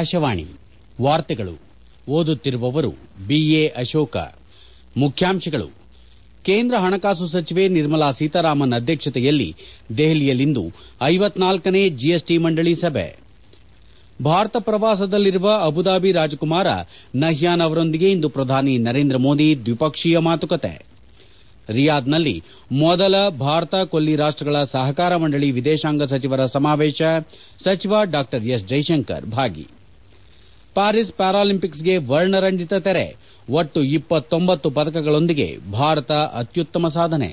ಆಕಾಶವಾಣಿ ವಾರ್ತೆಗಳು ಓದುತ್ತಿರುವವರು ಬಿಎ ಅಶೋಕ ಮುಖ್ಯಾಂಶಗಳು ಕೇಂದ್ರ ಹಣಕಾಸು ಸಚಿವೆ ನಿರ್ಮಲಾ ಸೀತಾರಾಮನ್ ಅಧ್ಯಕ್ಷತೆಯಲ್ಲಿ ದೆಹಲಿಯಲ್ಲಿಂದು ಐವತ್ನಾಲ್ಕನೇ ಜಿಎಸ್ಟಿ ಮಂಡಳಿ ಸಭೆ ಭಾರತ ಪ್ರವಾಸದಲ್ಲಿರುವ ಅಬುದಾಬಿ ರಾಜಕುಮಾರ ನಹ್ಯಾನ್ ಅವರೊಂದಿಗೆ ಇಂದು ಪ್ರಧಾನಿ ನರೇಂದ್ರ ಮೋದಿ ದ್ವಿಪಕ್ಷೀಯ ಮಾತುಕತೆ ರಿಯಾದ್ನಲ್ಲಿ ಮೊದಲ ಭಾರತ ಕೊಲ್ಲಿ ರಾಷ್ಟಗಳ ಸಹಕಾರ ಮಂಡಳಿ ವಿದೇಶಾಂಗ ಸಚಿವರ ಸಮಾವೇಶ ಸಚಿವ ಡಾ ಎಸ್ ಜೈಶಂಕರ್ ಭಾಗಿ ಪ್ಯಾರಿಸ್ ಪ್ಯಾರಾಲಿಂಪಿಕ್ಸ್ಗೆ ವರ್ಣರಂಜಿತ ತೆರೆ ಒಟ್ಟು ಇಪ್ಪತ್ತೊಂಬತ್ತು ಪದಕಗಳೊಂದಿಗೆ ಭಾರತ ಅತ್ಯುತ್ತಮ ಸಾಧನೆ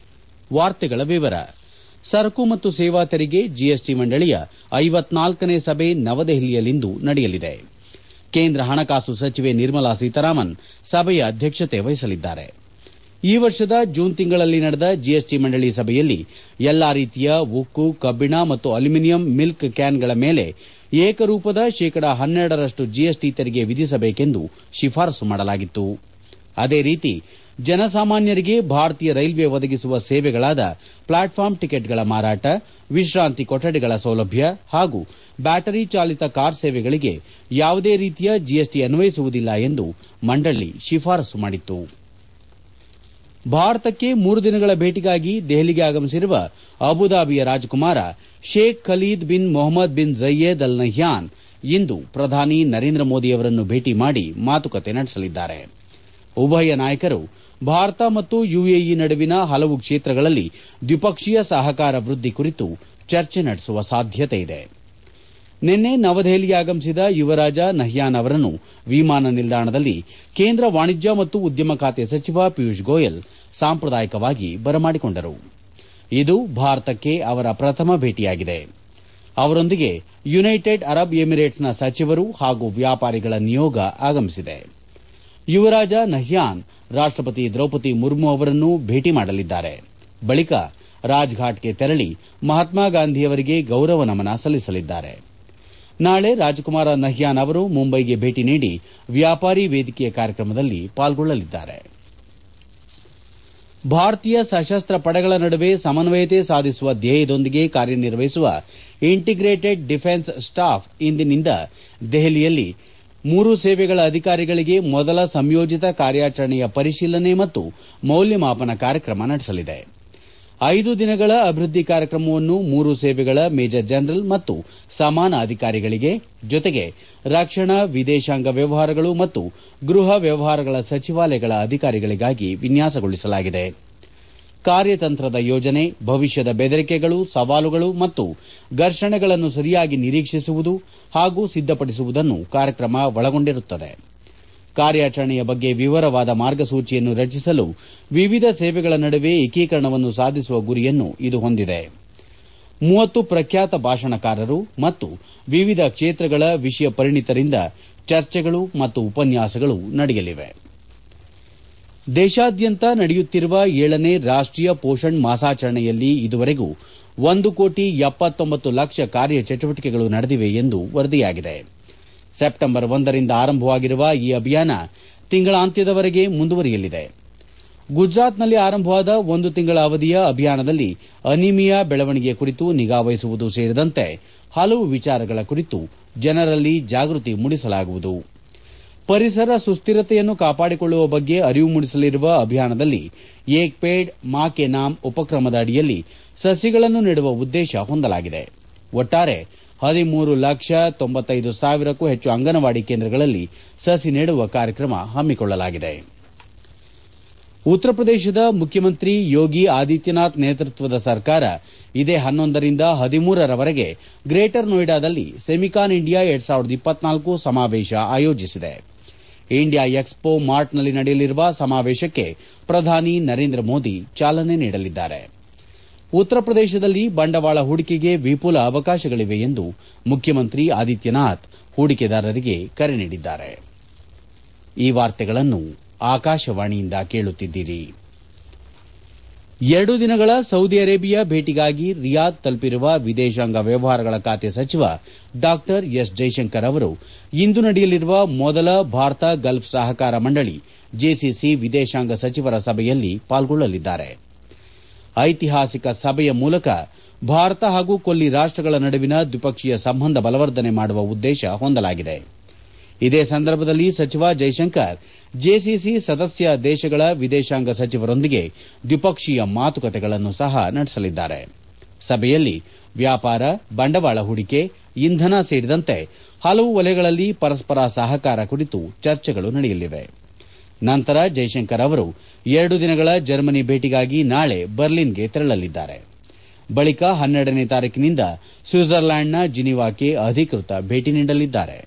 ಸರಕು ಮತ್ತು ಸೇವಾ ತೆರಿಗೆ ಜಿಎಸ್ಟಿ ಮಂಡಳಿಯ ಐವತ್ನಾಲ್ಕನೇ ಸಭೆ ನವದೆಹಲಿಯಲ್ಲಿಂದು ನಡೆಯಲಿದೆ ಕೇಂದ್ರ ಹಣಕಾಸು ಸಚಿವೆ ನಿರ್ಮಲಾ ಸೀತಾರಾಮನ್ ಸಭೆಯ ಅಧ್ಯಕ್ಷತೆ ವಹಿಸಲಿದ್ದಾರೆ ಈ ವರ್ಷದ ಜೂನ್ ತಿಂಗಳಲ್ಲಿ ನಡೆದ ಜಿಎಸ್ಟಿ ಮಂಡಳಿ ಸಭೆಯಲ್ಲಿ ಎಲ್ಲಾ ರೀತಿಯ ಉಕ್ಕು ಕಬ್ಬಿಣ ಮತ್ತು ಅಲ್ಯೂಮಿನಿಯಂ ಮಿಲ್ಕ್ ಕ್ಯಾನ್ಗಳ ಮೇಲೆ ಏಕರೂಪದ ಶೇಕಡಾ ಹನ್ನೆರಡರಷ್ಟು ಜಿಎಸ್ಟಿ ತೆರಿಗೆ ವಿಧಿಸಬೇಕೆಂದು ಶಿಫಾರಸು ಮಾಡಲಾಗಿತ್ತು ಅದೇ ರೀತಿ ಜನಸಾಮಾನ್ಯರಿಗೆ ಭಾರತೀಯ ರೈಲ್ವೆ ಒದಗಿಸುವ ಸೇವೆಗಳಾದ ಪ್ಲಾಟ್ಫಾರ್ಮ್ ಟಿಕೆಟ್ಗಳ ಮಾರಾಟ ವಿಶ್ರಾಂತಿ ಕೊಠಡಿಗಳ ಸೌಲಭ್ಯ ಹಾಗೂ ಬ್ಯಾಟರಿ ಚಾಲಿತ ಕಾರ್ ಸೇವೆಗಳಿಗೆ ಯಾವುದೇ ರೀತಿಯ ಜಿಎಸ್ಟಿ ಅನ್ವಯಿಸುವುದಿಲ್ಲ ಎಂದು ಮಂಡಳಿ ಶಿಫಾರಸು ಮಾಡಿತ್ತು ಭಾರತಕ್ಕೆ ಮೂರು ದಿನಗಳ ಭೇಟಿಗಾಗಿ ದೆಹಲಿಗೆ ಆಗಮಿಸಿರುವ ಅಬುದಾಬಿಯ ರಾಜಕುಮಾರ Sheikh Khalid bin Mohamed bin Zayed Al Nahyan ಇಂದು ಪ್ರಧಾನಿ ನರೇಂದ್ರ ಮೋದಿ ಅವರನ್ನು ಭೇಟಿ ಮಾಡಿ ಮಾತುಕತೆ ನಡೆಸಲಿದ್ದಾರೆ ಉಭಯ ನಾಯಕರು ಭಾರತ ಮತ್ತು ಯುಎಇ ನಡುವಿನ ಹಲವು ಕ್ಷೇತ್ರಗಳಲ್ಲಿ ದ್ವಿಪಕ್ಷೀಯ ಸಹಕಾರ ವೃದ್ದಿ ಕುರಿತು ಚರ್ಚೆ ನಡೆಸುವ ಸಾಧ್ಯತೆಯಿದೆ ನಿನ್ನೆ ನವದೆಹಲಿಗೆ ಆಗಮಿಸಿದ ಯುವರಾಜ ನಹ್ಯಾನ್ ಅವರನ್ನು ವಿಮಾನ ನಿಲ್ದಾಣದಲ್ಲಿ ಕೇಂದ್ರ ವಾಣಿಜ್ಯ ಮತ್ತು ಉದ್ಯಮ ಖಾತೆ ಸಚಿವ ಪಿಯೂಷ್ ಗೋಯಲ್ ಸಾಂಪ್ರದಾಯಿಕವಾಗಿ ಬರಮಾಡಿಕೊಂಡರು ಇದು ಭಾರತಕ್ಕೆ ಅವರ ಪ್ರಥಮ ಭೇಟಿಯಾಗಿದೆ ಅವರೊಂದಿಗೆ ಯುನೈಟೆಡ್ ಅರಬ್ ಎಮಿರೇಟ್ಸ್ನ ಸಚಿವರು ಹಾಗೂ ವ್ಯಾಪಾರಿಗಳ ನಿಯೋಗ ಆಗಮಿಸಿದೆ ಯುವರಾಜ ನಹ್ಯಾನ್ ರಾಷ್ಟಪತಿ ದ್ರೌಪದಿ ಮುರ್ಮು ಅವರನ್ನು ಭೇಟಿ ಮಾಡಲಿದ್ದಾರೆ ಬಳಿಕ ರಾಜ್ಫಾಟ್ಗೆ ತೆರಳಿ ಮಹಾತ್ಮ ಗಾಂಧಿಯವರಿಗೆ ಗೌರವ ನಮನ ಸಲ್ಲಿಸಲಿದ್ದಾರೆ ನಾಳೆ ರಾಜಕುಮಾರ ನಹ್ಯಾನ್ ಅವರು ಮುಂಬೈಗೆ ಭೇಟಿ ನೀಡಿ ವ್ಯಾಪಾರಿ ವೇದಿಕೆಯ ಕಾರ್ಯಕ್ರಮದಲ್ಲಿ ಪಾಲ್ಗೊಳ್ಳಲಿದ್ದಾರೆ ಭಾರತೀಯ ಸಶಸ್ತ್ರ ಪಡೆಗಳ ನಡುವೆ ಸಮನ್ವಯತೆ ಸಾಧಿಸುವ ಧ್ಯೇಯದೊಂದಿಗೆ ಕಾರ್ಯನಿರ್ವಹಿಸುವ ಇಂಟಿಗ್ರೇಟೆಡ್ ಡಿಫೆನ್ಸ್ ಸ್ಟಾಫ್ ಇಂದಿನಿಂದ ದೆಹಲಿಯಲ್ಲಿ ಮೂರು ಸೇವೆಗಳ ಅಧಿಕಾರಿಗಳಿಗೆ ಮೊದಲ ಸಂಯೋಜಿತ ಕಾರ್ಯಾಚರಣೆಯ ಪರಿಶೀಲನೆ ಮತ್ತು ಮೌಲ್ಯಮಾಪನ ಕಾರ್ಯಕ್ರಮ ನಡೆಸಲಿದೆ ಐದು ದಿನಗಳ ಅಭಿವೃದ್ದಿ ಕಾರ್ಯಕ್ರಮವನ್ನು ಮೂರು ಸೇವೆಗಳ ಮೇಜರ್ ಜನರಲ್ ಮತ್ತು ಸಮಾನ ಅಧಿಕಾರಿಗಳಿಗೆ ಜೊತೆಗೆ ರಕ್ಷಣಾ ವಿದೇಶಾಂಗ ವ್ಯವಹಾರಗಳು ಮತ್ತು ಗೃಹ ವ್ಯವಹಾರಗಳ ಸಚಿವಾಲಯಗಳ ಅಧಿಕಾರಿಗಳಿಗಾಗಿ ವಿನ್ಯಾಸಗೊಳಿಸಲಾಗಿದೆ ಕಾರ್ಯತಂತ್ರದ ಯೋಜನೆ ಭವಿಷ್ಯದ ಬೆದರಿಕೆಗಳು ಸವಾಲುಗಳು ಮತ್ತು ಘರ್ಷಣೆಗಳನ್ನು ಸರಿಯಾಗಿ ನಿರೀಕ್ಷಿಸುವುದು ಹಾಗೂ ಸಿದ್ದಪಡಿಸುವುದನ್ನು ಕಾರ್ಯಕ್ರಮ ಒಳಗೊಂಡಿರುತ್ತದೆ ಕಾರ್ಯಾಚರಣೆಯ ಬಗ್ಗೆ ವಿವರವಾದ ಮಾರ್ಗಸೂಚಿಯನ್ನು ರಚಿಸಲು ವಿವಿಧ ಸೇವೆಗಳ ನಡುವೆ ಏಕೀಕರಣವನ್ನು ಸಾಧಿಸುವ ಗುರಿಯನ್ನು ಇದು ಹೊಂದಿದೆ ಮೂವತ್ತು ಪ್ರಖ್ಯಾತ ಭಾಷಣಕಾರರು ಮತ್ತು ವಿವಿಧ ಕ್ಷೇತ್ರಗಳ ವಿಷಯ ಪರಿಣಿತರಿಂದ ಚರ್ಚೆಗಳು ಮತ್ತು ಉಪನ್ಯಾಸಗಳು ನಡೆಯಲಿವೆ ದೇಶಾದ್ಯಂತ ನಡೆಯುತ್ತಿರುವ ಏಳನೇ ರಾಷ್ಟೀಯ ಪೋಷಣ್ ಮಾಸಾಚರಣೆಯಲ್ಲಿ ಇದುವರೆಗೂ ಒಂದು ಕೋಟಿ ಎಪ್ಪತ್ತೊಂಬತ್ತು ಲಕ್ಷ ಕಾರ್ಯಚಟುವಟಿಕೆಗಳು ನಡೆದಿವೆ ಎಂದು ವರದಿಯಾಗಿದೆ ಸೆಪ್ಟೆಂಬರ್ ಒಂದರಿಂದ ಆರಂಭವಾಗಿರುವ ಈ ಅಭಿಯಾನ ತಿಂಗಳಾಂತ್ಯದವರೆಗೆ ಮುಂದುವರಿಯಲಿದೆ ಗುಜರಾತ್ನಲ್ಲಿ ಆರಂಭವಾದ ಒಂದು ತಿಂಗಳ ಅವಧಿಯ ಅಭಿಯಾನದಲ್ಲಿ ಅನಿಮಿಯಾ ಬೆಳವಣಿಗೆ ಕುರಿತು ನಿಗಾವಹಿಸುವುದು ಸೇರಿದಂತೆ ಹಲವು ವಿಚಾರಗಳ ಕುರಿತು ಜನರಲ್ಲಿ ಜಾಗೃತಿ ಮೂಡಿಸಲಾಗುವುದು ಪರಿಸರ ಸುಸ್ದಿರತೆಯನ್ನು ಕಾಪಾಡಿಕೊಳ್ಳುವ ಬಗ್ಗೆ ಅರಿವು ಮೂಡಿಸಲಿರುವ ಅಭಿಯಾನದಲ್ಲಿ ಏಕ್ ಪೇಡ್ ಮಾ ಕೆ ನಾಮ್ ಉಪಕ್ರಮದ ಅಡಿಯಲ್ಲಿ ಸಸಿಗಳನ್ನು ನೆಡುವ ಉದ್ದೇಶ ಹೊಂದಲಾಗಿದೆ ಒಟ್ಟಾರೆ ಹದಿಮೂರು ಲಕ್ಷ ತೊಂಬತ್ತೈದು ಸಾವಿರಕ್ಕೂ ಹೆಚ್ಚು ಅಂಗನವಾಡಿ ಕೇಂದ್ರಗಳಲ್ಲಿ ಸಸಿ ನೆಡುವ ಕಾರ್ಯಕ್ರಮ ಹಮ್ಮಿಕೊಳ್ಳಲಾಗಿದೆ ಉತ್ತರ ಪ್ರದೇಶದ ಮುಖ್ಯಮಂತ್ರಿ ಯೋಗಿ ಆದಿತ್ಯನಾಥ್ ನೇತೃತ್ವದ ಸರ್ಕಾರ ಇದೇ ಹನ್ನೊಂದರಿಂದ ಹದಿಮೂರರವರೆಗೆ ಗ್ರೇಟರ್ ನೋಯ್ಡಾದಲ್ಲಿ ಸೆಮಿಕಾನ್ ಇಂಡಿಯಾ ಎರಡ್ ಸಾವಿರದ ಇಪ್ಪತ್ನಾಲ್ಕು ಸಮಾವೇಶ ಆಯೋಜಿಸಿದೆ ಇಂಡಿಯಾ ಎಕ್ಸ್ಪೋ ಮಾರ್ಟ್ನಲ್ಲಿ ನಡೆಯಲಿರುವ ಸಮಾವೇಶಕ್ಕೆ ಪ್ರಧಾನಿ ನರೇಂದ್ರ ಮೋದಿ ಚಾಲನೆ ನೀಡಲಿದ್ದಾರೆ ಉತ್ತರ ಪ್ರದೇಶದಲ್ಲಿ ಬಂಡವಾಳ ಹೂಡಿಕೆಗೆ ವಿಪುಲ ಅವಕಾಶಗಳಿವೆ ಎಂದು ಮುಖ್ಯಮಂತ್ರಿ ಆದಿತ್ಯನಾಥ್ ಹೂಡಿಕೆದಾರರಿಗೆ ಕರೆ ನೀಡಿದ್ದಾರೆ ಈ ವಾರ್ತೆಗಳನ್ನು ಆಕಾಶವಾಣಿಯಿಂದ ಕೇಳುತ್ತಿದ್ದೀರಿ ಎರಡು ದಿನಗಳ ಸೌದಿ ಅರೇಬಿಯಾ ಭೇಟಿಗಾಗಿ ರಿಯಾದ್ ತಲುಪಿರುವ ವಿದೇಶಾಂಗ ವ್ಯವಹಾರಗಳ ಖಾತೆ ಸಚಿವ ಡಾ ಎಸ್ ಜೈಶಂಕರ್ ಅವರು ಇಂದು ನಡೆಯಲಿರುವ ಮೊದಲ ಭಾರತ ಗಲ್ಫ್ ಸಹಕಾರ ಮಂಡಳಿ ಜೆಸಿಸಿ ವಿದೇಶಾಂಗ ಸಚಿವರ ಸಭೆಯಲ್ಲಿ ಪಾಲ್ಗೊಳ್ಳಲಿದ್ದಾರೆ ಐತಿಹಾಸಿಕ ಸಭೆಯ ಮೂಲಕ ಭಾರತ ಹಾಗೂ ಕೊಲ್ಲಿ ರಾಷ್ಟಗಳ ನಡುವಿನ ದ್ವಿಪಕ್ಷೀಯ ಸಂಬಂಧ ಬಲವರ್ಧನೆ ಮಾಡುವ ಉದ್ದೇಶ ಹೊಂದಲಾಗಿದೆ ಇದೇ ಸಂದರ್ಭದಲ್ಲಿ ಸಚಿವ ಜೈಶಂಕರ್ ಜೆಸಿಸಿ ಸದಸ್ಯ ದೇಶಗಳ ವಿದೇಶಾಂಗ ಸಚಿವರೊಂದಿಗೆ ದ್ವಿಪಕ್ಷೀಯ ಮಾತುಕತೆಗಳನ್ನು ಸಹ ನಡೆಸಲಿದ್ದಾರೆ ಸಭೆಯಲ್ಲಿ ವ್ಯಾಪಾರ ಬಂಡವಾಳ ಹೂಡಿಕೆ ಇಂಧನ ಸೇರಿದಂತೆ ಹಲವು ವಲಯಗಳಲ್ಲಿ ಪರಸ್ಪರ ಸಹಕಾರ ಕುರಿತು ಚರ್ಚೆಗಳು ನಡೆಯಲಿವೆ ನಂತರ ಜೈಶಂಕರ್ ಅವರು ಎರಡು ದಿನಗಳ ಜರ್ಮನಿ ಭೇಟಿಗಾಗಿ ನಾಳೆ ಬರ್ಲಿನ್ಗೆ ತೆರಳಲಿದ್ದಾರೆ ಬಳಿಕ ಹನ್ನೆರಡನೇ ತಾರೀಕಿನಿಂದ ಸ್ವಿಟ್ಜರ್ಲ್ಯಾಂಡ್ನ ಜಿನಿವಾಕ್ಕೆ ಅಧಿಕೃತ ಭೇಟಿ ನೀಡಲಿದ್ದಾರೆ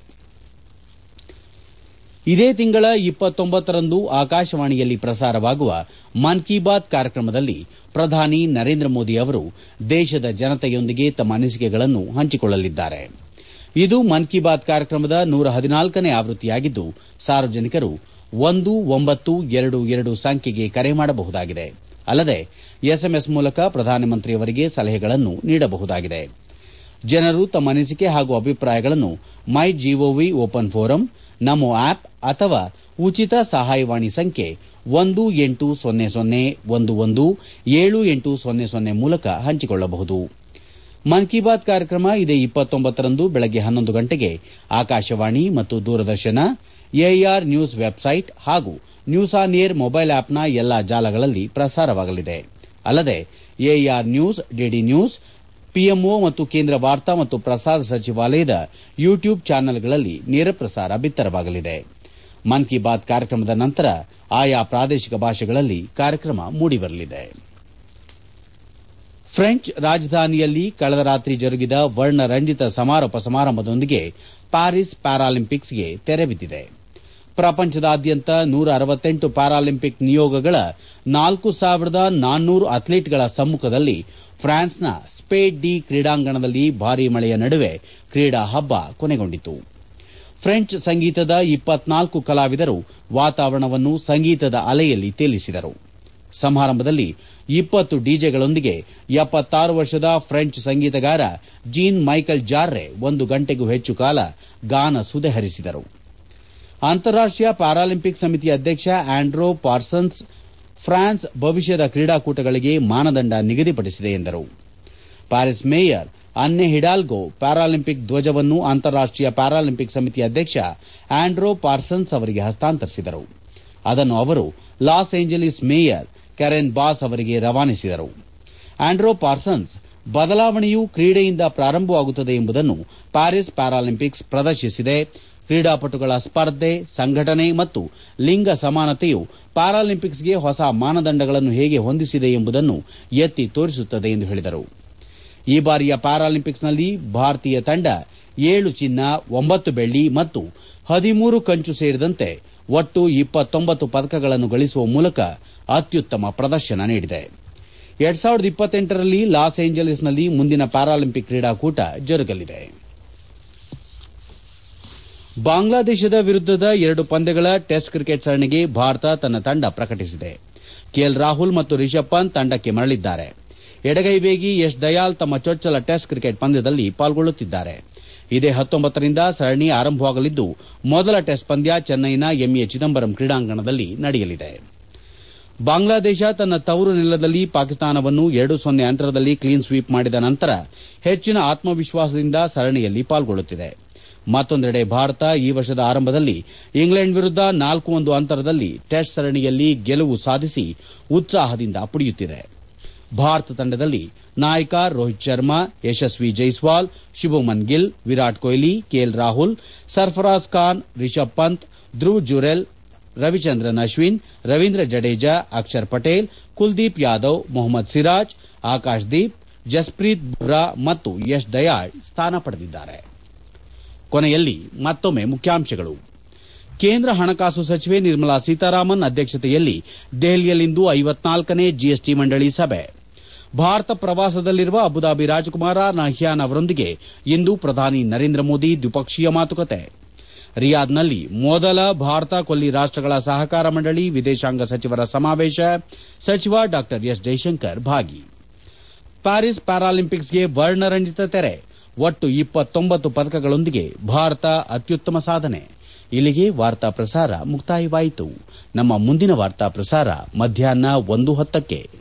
ಇದೇ ತಿಂಗಳ ಇಪ್ಪತ್ತೊಂಬತ್ತರಂದು ಆಕಾಶವಾಣಿಯಲ್ಲಿ ಪ್ರಸಾರವಾಗುವ ಮನ್ ಕಿ ಬಾತ್ ಕಾರ್ಯಕ್ರಮದಲ್ಲಿ ಪ್ರಧಾನಿ ನರೇಂದ್ರ ಮೋದಿ ಅವರು ದೇಶದ ಜನತೆಯೊಂದಿಗೆ ತಮ್ಮ ಅನಿಸಿಕೆಗಳನ್ನು ಹಂಚಿಕೊಳ್ಳಲಿದ್ದಾರೆ ಇದು ಮನ್ ಕಿ ಬಾತ್ ಕಾರ್ಯಕ್ರಮದ ನೂರ ಹದಿನಾಲ್ಕನೇ ಆವೃತ್ತಿಯಾಗಿದ್ದು ಸಾರ್ವಜನಿಕರು ಒಂದು ಒಂಬತ್ತು ಎರಡು ಎರಡು ಸಂಖ್ಯೆಗೆ ಕರೆ ಮಾಡಬಹುದಾಗಿದೆ ಅಲ್ಲದೆ ಎಸ್ಎಂಎಸ್ ಮೂಲಕ ಪ್ರಧಾನಮಂತ್ರಿಯವರಿಗೆ ಸಲಹೆಗಳನ್ನು ನೀಡಬಹುದಾಗಿದೆ ಜನರು ತಮ್ಮ ಅನಿಸಿಕೆ ಹಾಗೂ ಅಭಿಪ್ರಾಯಗಳನ್ನು MyGov open forum NaMo app ಅಥವಾ ಉಚಿತ ಸಹಾಯವಾಣಿ ಸಂಖ್ಯೆ ಒಂದು ಎಂಟು ಸೊನ್ನೆ ಸೊನ್ನೆ ಒಂದು ಒಂದು ಏಳು ಎಂಟು ಸೊನ್ನೆ ಸೊನ್ನೆ ಮೂಲಕ ಹಂಚಿಕೊಳ್ಳಬಹುದು ಮನ್ ಕಿ ಬಾತ್ ಕಾರ್ಯಕ್ರಮ ಇದೇ ಇಪ್ಪತ್ತೊಂಬತ್ತರಂದು ಬೆಳಗ್ಗೆ ಹನ್ನೊಂದು ಗಂಟೆಗೆ ಆಕಾಶವಾಣಿ ಮತ್ತು ದೂರದರ್ಶನ ಎಆರ್ ನ್ಯೂಸ್ ವೆಬ್ಸೈಟ್ ಹಾಗೂ ನ್ಯೂಸ್ ಆನ್ ಏರ್ ಮೊಬೈಲ್ ಆಪ್ನ ಎಲ್ಲಾ ಜಾಲಗಳಲ್ಲಿ ಪ್ರಸಾರವಾಗಲಿದೆ ಅಲ್ಲದೆ AIR news DD news PMO ಮತ್ತು ಕೇಂದ್ರ ವಾರ್ತಾ ಮತ್ತು ಪ್ರಸಾರ ಸಚಿವಾಲಯದ ಯೂಟ್ಯೂಬ್ ಚಾನೆಲ್ಗಳಲ್ಲಿ ನೇರಪ್ರಸಾರ ಬಿತ್ತರವಾಗಲಿದೆ ಮನ್ ಕಿ ಬಾತ್ ಕಾರ್ಯಕ್ರಮದ ನಂತರ ಆಯಾ ಪ್ರಾದೇಶಿಕ ಭಾಷೆಗಳಲ್ಲಿ ಕಾರ್ಯಕ್ರಮ ಮೂಡಿಬರಲಿದೆ ಫ್ರೆಂಚ್ ರಾಜಧಾನಿಯಲ್ಲಿ ಕಳೆದ ರಾತ್ರಿ ಜರುಗಿದ ವರ್ಣರಂಜಿತ ಸಮಾರೋಪ ಸಮಾರಂಭದೊಂದಿಗೆ ಪ್ಯಾರಿಸ್ ಪ್ಯಾರಾಲಿಂಪಿಕ್ಸ್ಗೆ ತೆರೆ ಬಿದ್ದಿದೆ ಪ್ರಪಂಚದಾದ್ಯಂತ ನೂರ ಅರವತ್ತೆಂಟು ಪ್ಯಾರಾಲಿಂಪಿಕ್ ನಿಯೋಗಗಳ ನಾಲ್ಕು ಸಾವಿರದ ನಾನ್ನೂರು ಅಥ್ಲೀಟ್ಗಳ ಸಮ್ಮುಖದಲ್ಲಿ ಫ್ರಾನ್ಸ್ನ ಸ್ಪೇಡ್ ಡಿ ಕ್ರೀಡಾಂಗಣದಲ್ಲಿ ಭಾರೀ ಮಳೆಯ ನಡುವೆ ಕ್ರೀಡಾ ಹಬ್ಬ ಕೊನೆಗೊಂಡಿತು ಫ್ರೆಂಚ್ ಸಂಗೀತದ ಇಪ್ಪತ್ನಾಲ್ಕು ಕಲಾವಿದರು ವಾತಾವರಣವನ್ನು ಸಂಗೀತದ ಅಲೆಯಲ್ಲಿ ತೇಲಿಸಿದರು ಸಮಾರಂಭದಲ್ಲಿ ಇಪ್ಪತ್ತು ಡಿಜೆಗಳೊಂದಿಗೆ ಎಪ್ಪತ್ತಾರು ವರ್ಷದ ಫ್ರೆಂಚ್ ಸಂಗೀತಗಾರ ಜೀನ್ ಮೈಕಲ್ ಜಾರ್ರೆ ಒಂದು ಗಂಟೆಗೂ ಹೆಚ್ಚು ಕಾಲ ಗಾನ ಸುದೆ ಹರಿಸಿದರು ಅಂತಾರಾಷ್ಟೀಯ ಪ್ಯಾರಾಲಿಂಪಿಕ್ ಸಮಿತಿ ಅಧ್ಯಕ್ಷ ಆಂಡ್ರೋ ಪಾರ್ಸನ್ಸ್ ಫ್ರಾನ್ಸ್ ಭವಿಷ್ಯದ ಕ್ರೀಡಾಕೂಟಗಳಿಗೆ ಮಾನದಂಡ ನಿಗದಿಪಡಿಸಿದೆ ಎಂದರು Paris mayor Anne Hidalgo Paralympic ಧ್ವಜವನ್ನು ಅಂತಾರಾಷ್ಟೀಯ ಪ್ಯಾರಾಲಿಂಪಿಕ್ ಸಮಿತಿ ಅಧ್ಯಕ್ಷ ಆಂಡ್ರೋ ಪಾರ್ಸನ್ಸ್ ಅವರಿಗೆ ಹಸ್ತಾಂತರಿಸಿದರು ಅದನ್ನು ಅವರು Los Angeles mayor Karen Bass ಅವರಿಗೆ ರವಾನಿಸಿದರು ಆಂಡ್ರೋ ಪಾರ್ಸನ್ಸ್ ಬದಲಾವಣೆಯು ಕ್ರೀಡೆಯಿಂದ ಪ್ರಾರಂಭವಾಗುತ್ತದೆ ಎಂಬುದನ್ನು ಪ್ಯಾರಿಸ್ ಪ್ಯಾರಾಲಿಂಪಿಕ್ಸ್ ಪ್ರದರ್ಶಿಸಿದೆ ಕ್ರೀಡಾಪಟುಗಳ ಸ್ಪರ್ಧೆ ಸಂಘಟನೆ ಮತ್ತು ಲಿಂಗ ಸಮಾನತೆಯು ಪ್ಯಾರಾಲಿಂಪಿಕ್ಸ್ಗೆ ಹೊಸ ಮಾನದಂಡಗಳನ್ನು ಹೇಗೆ ಹೊಂದಿಸಿದೆ ಎಂಬುದನ್ನು ಎತ್ತಿ ತೋರಿಸುತ್ತದೆ ಎಂದು ಹೇಳಿದರು ಈ ಬಾರಿಯ ಪ್ಯಾರಾಲಿಂಪಿಕ್ಸ್ನಲ್ಲಿ ಭಾರತೀಯ ತಂಡ ಏಳು ಚಿನ್ನ ಒಂಬತ್ತು ಬೆಳ್ಳಿ ಮತ್ತು ಹದಿಮೂರು ಕಂಚು ಸೇರಿದಂತೆ ಒಟ್ಟು ಇಪ್ಪತ್ತೊಂಬತ್ತು ಪದಕಗಳನ್ನು ಗಳಿಸುವ ಮೂಲಕ ಅತ್ಯುತ್ತಮ ಪ್ರದರ್ಶನ ನೀಡಿದೆ ಎರಡ್ ಸಾವಿರದ ಇಪ್ಪತ್ತೆಂಟರಲ್ಲಿ ಲಾಸ್ ಏಂಜಲೀಸ್ನಲ್ಲಿ ಮುಂದಿನ ಪ್ಯಾರಾಲಿಂಪಿಕ್ ಕ್ರೀಡಾಕೂಟ ಜರುಗಲಿದೆ ಬಾಂಗ್ಲಾದೇಶದ ವಿರುದ್ದದ ಎರಡು ಪಂದ್ಯಗಳ ಟೆಸ್ಟ್ ಕ್ರಿಕೆಟ್ ಸರಣಿಗೆ ಭಾರತ ತನ್ನ ತಂಡ ಪ್ರಕಟಿಸಿದೆ ಕೆಎಲ್ ರಾಹುಲ್ ಮತ್ತು ರಿಷಬ್ ಪಂತ್ ತಂಡಕ್ಕೆ ಮರಳಿದ್ದಾರೆ ಎಡಗೈ ವೇಗಿ ಯಶ್ ದಯಾಲ್ ತಮ್ಮ ಚೊಚ್ಚಲ ಟೆಸ್ಟ್ ಕ್ರಿಕೆಟ್ ಪಂದ್ಯದಲ್ಲಿ ಪಾಲ್ಗೊಳ್ಳುತ್ತಿದ್ದಾರೆ ಇದೇ ಹತ್ತೊಂಬತ್ತರಿಂದ ಸರಣಿ ಆರಂಭವಾಗಲಿದ್ದು ಮೊದಲ ಟೆಸ್ಟ್ ಪಂದ್ಯ ಚೆನ್ನೈನ ಎಂಎ ಚಿದಂಬರಂ ಕ್ರೀಡಾಂಗಣದಲ್ಲಿ ನಡೆಯಲಿದೆ ಬಾಂಗ್ಲಾದೇಶ ತನ್ನ ತವರು ನೆಲದಲ್ಲಿ ಪಾಕಿಸ್ತಾನವನ್ನು ಎರಡು ಸೊನ್ನೆ ಅಂತರದಲ್ಲಿ ಕ್ಲೀನ್ ಸ್ವೀಪ್ ಮಾಡಿದ ನಂತರ ಹೆಚ್ಚಿನ ಆತ್ಮವಿಶ್ವಾಸದಿಂದ ಸರಣಿಯಲ್ಲಿ ಪಾಲ್ಗೊಳ್ಳುತ್ತಿದೆ ಮತ್ತೊಂದೆಡೆ ಭಾರತ ಈ ವರ್ಷದ ಆರಂಭದಲ್ಲಿ ಇಂಗ್ಲೆಂಡ್ ವಿರುದ್ದ ನಾಲ್ಕು ಒಂದು ಅಂತರದಲ್ಲಿ ಟೆಸ್ಟ್ ಸರಣಿಯಲ್ಲಿ ಗೆಲುವು ಸಾಧಿಸಿ ಉತ್ಸಾಹದಿಂದ ಪುಡಿಯುತ್ತಿದೆ ಭಾರತ ತಂಡದಲ್ಲಿ ನಾಯಕ ರೋಹಿತ್ ಶರ್ಮಾ ಯಶಸ್ವಿ ಜೈಸ್ವಾಲ್ ಶುಭಮನ್ ಗಿಲ್ ವಿರಾಟ್ ಕೊಹ್ಲಿ ಕೆಎಲ್ ರಾಹುಲ್ ಸರ್ಫರಾಜ್ ಖಾನ್ ರಿಷಬ್ ಪಂತ್ ಧ್ರುವ್ ಜುರೆಲ್ ರವಿಚಂದ್ರನ್ ಅಶ್ವಿನ್ ರವೀಂದ್ರ ಜಡೇಜಾ ಅಕ್ಷರ್ ಪಟೇಲ್ ಕುಲ್ದೀಪ್ ಯಾದವ್ ಮೊಹಮ್ಮದ್ ಸಿರಾಜ್ ಆಕಾಶ್ ದೀಪ್ ಜಸ್ಪ್ರೀತ್ ಬುಮ್ರಾ ಮತ್ತು ಯಶ್ ದಯಾಳ್ ಸ್ಥಾನ ಪಡೆದಿದ್ದಾರೆ ಕೊನೆಯಲ್ಲಿ ಮತ್ತೊಮ್ಮೆ ಮುಖ್ಯಾಂಶಗಳು ಕೇಂದ್ರ ಹಣಕಾಸು ಸಚಿವೆ ನಿರ್ಮಲಾ ಸೀತಾರಾಮನ್ ಅಧ್ಯಕ್ಷತೆಯಲ್ಲಿ ದೆಹಲಿಯಲ್ಲಿಂದು ಐವತ್ನಾಲ್ಕನೇ ಜಿಎಸ್ಟಿ ಮಂಡಳಿ ಸಭೆ ಭಾರತ ಪ್ರವಾಸದಲ್ಲಿರುವ ಅಬುದಾಬಿ ರಾಜಕುಮಾರ ನಹ್ಯಾನ್ ಅವರೊಂದಿಗೆ ಇಂದು ಪ್ರಧಾನಿ ನರೇಂದ್ರ ಮೋದಿ ದ್ವಿಪಕ್ಷೀಯ ಮಾತುಕತೆ ರಿಯಾದ್ನಲ್ಲಿ ಮೊದಲ ಭಾರತ ಕೊಲ್ಲಿ ರಾಷ್ಟಗಳ ಸಹಕಾರ ಮಂಡಳಿ ವಿದೇಶಾಂಗ ಸಚಿವರ ಸಮಾವೇಶ ಸಚಿವ ಡಾ ಎಸ್ ಜೈಶಂಕರ್ ಭಾಗಿ ಪ್ಯಾರಿಸ್ ಪ್ಯಾರಾಲಿಂಪಿಕ್ಸ್ಗೆ ವರ್ಣರಂಜಿತ ತೆರೆ ಒಟ್ಟು ಇಪ್ಪತ್ತೊಂಬತ್ತು ಪದಕಗಳೊಂದಿಗೆ ಭಾರತ ಅತ್ಯುತ್ತಮ ಸಾಧನೆ ಇಲ್ಲಿಗೆ ವಾರ್ತಾ ಪ್ರಸಾರ ಮುಕ್ತಾಯವಾಯಿತು ನಮ್ಮ ಮುಂದಿನ ವಾರ್ತಾ ಪ್ರಸಾರ ಮಧ್ಯಾಹ್ನ ಒಂದು ಹತ್ತಕ್ಕೆ